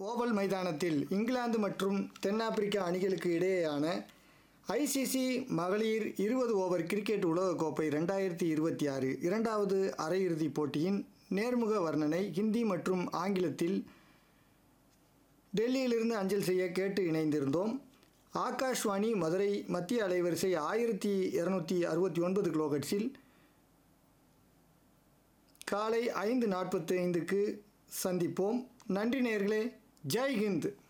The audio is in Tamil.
ஓவல் மைதானத்தில் இங்கிலாந்து மற்றும் தென்னாப்பிரிக்கா அணிகளுக்கு இடையேயான ஐசிசி மகளிர் இருபது ஓவர் கிரிக்கெட் உலகக்கோப்பை ரெண்டாயிரத்தி இருபத்தி ஆறு இரண்டாவது அரையிறுதிப் போட்டியின் நேர்முக வர்ணனை ஹிந்தி மற்றும் ஆங்கிலத்தில் டெல்லியிலிருந்து அஞ்சல் செய்ய கேட்டு இணைந்திருந்தோம் ஆகாஷ்வாணி மதுரை மத்திய அலைவரிசை ஆயிரத்தி இரநூத்தி அறுபத்தி ஒன்பது கிலோகட்ஸில் காலை ஐந்து நாற்பத்தி ஐந்துக்கு சந்திப்போம் நன்றி நேர்களே ஜெய் ஹிந்த்